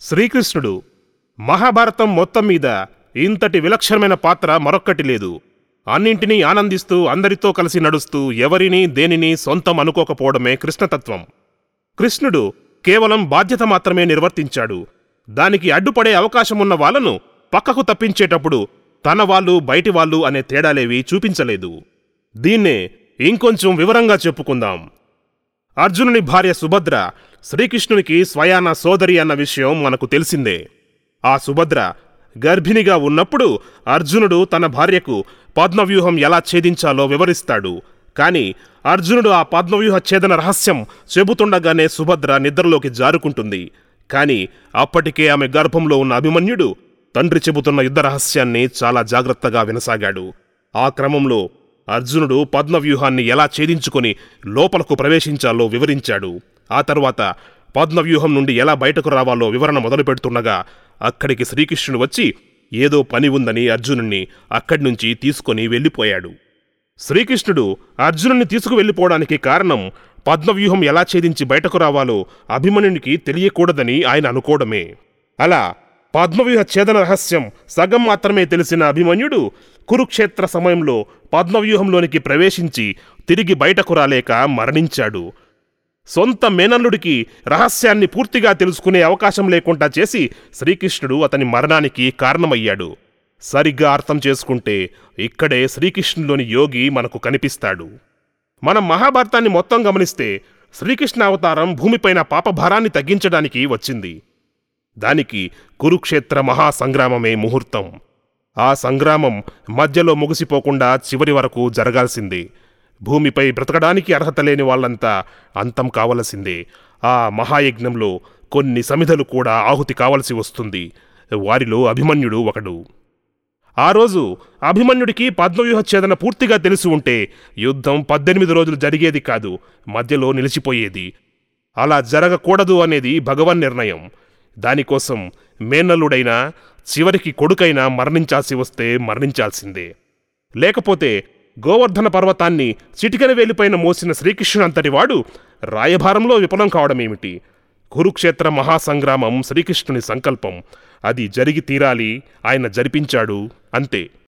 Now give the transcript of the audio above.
శ్రీకృష్ణుడు మహాభారతం మొత్తం మీద ఇంతటి విలక్షణమైన పాత్ర మరొక్కటి లేదు అన్నింటినీ ఆనందిస్తూ అందరితో కలిసి నడుస్తూ ఎవరినీ దేనిని సొంతం అనుకోకపోవడమే కృష్ణతత్వం కృష్ణుడు కేవలం బాధ్యత మాత్రమే నిర్వర్తించాడు దానికి అడ్డుపడే అవకాశమున్న వాళ్ళను పక్కకు తప్పించేటప్పుడు తన వాళ్ళు బయటి వాళ్ళు అనే తేడాలేవి చూపించలేదు దీన్నే ఇంకొంచెం వివరంగా చెప్పుకుందాం అర్జునుని భార్య సుభద్ర శ్రీకృష్ణునికి స్వయాన సోదరి అన్న విషయం మనకు తెలిసిందే ఆ సుభద్ర గర్భిణిగా ఉన్నప్పుడు అర్జునుడు తన భార్యకు పద్మవ్యూహం ఎలా ఛేదించాలో వివరిస్తాడు కాని అర్జునుడు ఆ పద్మవ్యూహ ఛేదన రహస్యం చెబుతుండగానే సుభద్ర నిద్రలోకి జారుకుంటుంది కాని అప్పటికే ఆమె గర్భంలో ఉన్న అభిమన్యుడు తండ్రి చెబుతున్న యుద్ధ రహస్యాన్ని చాలా జాగ్రత్తగా వినసాగాడు ఆ క్రమంలో అర్జునుడు పద్మవ్యూహాన్ని ఎలా ఛేదించుకొని లోపలకు ప్రవేశించాలో వివరించాడు ఆ తరువాత పద్మవ్యూహం నుండి ఎలా బయటకు రావాలో వివరణ మొదలుపెడుతుండగా అక్కడికి శ్రీకృష్ణుడు వచ్చి ఏదో పని ఉందని అర్జునుణ్ణి అక్కడి నుంచి తీసుకొని వెళ్ళిపోయాడు శ్రీకృష్ణుడు అర్జునుని తీసుకువెళ్ళిపోవడానికి కారణం పద్మవ్యూహం ఎలా ఛేదించి బయటకు రావాలో అభిమన్యునికి తెలియకూడదని ఆయన అనుకోవడమే అలా పద్మవ్యూహ ఛేదన రహస్యం సగం మాత్రమే తెలిసిన అభిమన్యుడు కురుక్షేత్ర సమయంలో పద్మవ్యూహంలోనికి ప్రవేశించి తిరిగి బయటకు రాలేక మరణించాడు సొంత మేనల్లుడికి రహస్యాన్ని పూర్తిగా తెలుసుకునే అవకాశం లేకుండా చేసి శ్రీకృష్ణుడు అతని మరణానికి కారణమయ్యాడు సరిగ్గా అర్థం చేసుకుంటే ఇక్కడే శ్రీకృష్ణులోని యోగి మనకు కనిపిస్తాడు మనం మహాభారతాన్ని మొత్తం గమనిస్తే శ్రీకృష్ణ అవతారం భూమిపైన పాపభారాన్ని తగ్గించడానికి వచ్చింది దానికి కురుక్షేత్ర మహాసంగ్రామమే ముహూర్తం ఆ సంగ్రామం మధ్యలో ముగిసిపోకుండా చివరి వరకు జరగాల్సిందే భూమిపై బ్రతకడానికి అర్హత లేని వాళ్ళంతా అంతం కావలసిందే ఆ మహాయజ్ఞంలో కొన్ని సమిధలు కూడా ఆహుతి కావలసి వస్తుంది వారిలో అభిమన్యుడు ఒకడు ఆ రోజు అభిమన్యుడికి పద్మవ్యూహ ఛేదన పూర్తిగా తెలిసి ఉంటే యుద్ధం పద్దెనిమిది రోజులు జరిగేది కాదు మధ్యలో నిలిచిపోయేది అలా జరగకూడదు అనేది భగవన్ నిర్ణయం దానికోసం మేనల్లుడైనా చివరికి కొడుకైనా మరణించాల్సి వస్తే మరణించాల్సిందే లేకపోతే గోవర్ధన పర్వతాన్ని చిటికెన వేలిపైన మోసిన శ్రీకృష్ణునంతటి వాడు రాయభారంలో విఫలం కావడమేమిటి కురుక్షేత్ర మహాసంగ్రామం శ్రీకృష్ణుని సంకల్పం అది జరిగి తీరాలి ఆయన జరిపించాడు అంతే